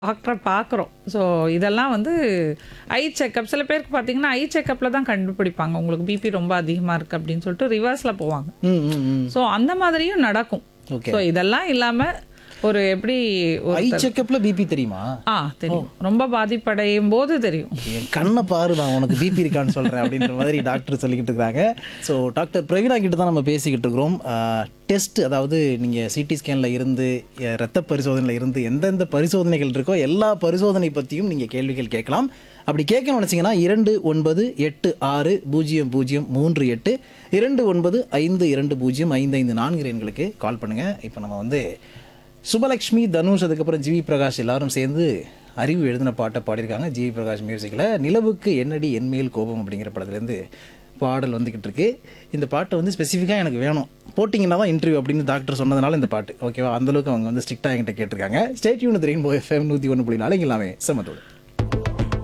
டாக்டரை பார்க்குறோம் ஸோ இதெல்லாம் வந்து ஐ செக்கப் சில பேருக்கு பார்த்தீங்கன்னா ஐ செக்கப்பில் தான் கண்டுபிடிப்பாங்க உங்களுக்கு பிபி ரொம்ப அதிகமாக இருக்குது அப்படின்னு சொல்லிட்டு ரிவர்ஸில் போவாங்க ம் ம் ம் ஸோ அந்த மாதிரியும் நடக்கும் ஓகே ஸோ இதெல்லாம் இல்லாமல் ஒரு எப்படி ஒரு ஐ செக்கப்ல பிபி தெரியுமா ஆ தெரியும் ரொம்ப பாதிப்படையும் போது தெரியும் என் கண்ணை பாரு நான் உனக்கு பிபி இருக்கான்னு சொல்கிறேன் அப்படின்ற மாதிரி டாக்டர் சொல்லிக்கிட்டு இருக்காங்க ஸோ டாக்டர் பிரவீனா கிட்ட தான் நம்ம பேசிக்கிட்டு இருக்கிறோம் டெஸ்ட் அதாவது நீங்கள் சிடி ஸ்கேனில் இருந்து அஹ், ரத்த பரிசோதனையில் இருந்து எந்தெந்த பரிசோதனைகள் இருக்கோ எல்லா பரிசோதனை பற்றியும் நீங்கள் கேள்விகள் கேட்கலாம் அப்படி கேட்கணும்னு நினச்சிங்கன்னா இரண்டு ஒன்பது எட்டு ஆறு பூஜ்ஜியம் பூஜ்ஜியம் மூன்று எட்டு இரண்டு ஒன்பது ஐந்து இரண்டு பூஜ்ஜியம் ஐந்து ஐந்து நான்கு எண்களுக்கு கால் பண்ணுங்கள் இப்போ நம்ம வந்து சுபலக்ஷ்மி தனுஷ் அதுக்கப்புறம் ஜிவி பிரகாஷ் எல்லாரும் சேர்ந்து அறிவு எழுதின பாட்டை பாடியிருக்காங்க ஜிவி பிரகாஷ் மியூசிக்கில் நிலவுக்கு என்னடி என்மேல் கோபம் அப்படிங்கிற படத்துலேருந்து பாடல் வந்துக்கிட்டு இருக்கு இந்த பாட்டை வந்து ஸ்பெசிஃபிக்காக எனக்கு வேணும் போட்டிங்கன்னா தான் இன்டர்வியூ அப்படின்னு டாக்டர் சொன்னதுனால இந்த பாட்டு ஓகேவா அந்தளவுக்கு அவங்க வந்து ஸ்ட்ரிக்டாக என்கிட்ட கேட்டிருக்காங்க ஸ்டேட் யூனிட் ரெயின்போ எஃப்எம் நூற்றி ஒன்று புள்ளி நாளைக்கு எல்லாமே செம்மத்தோடு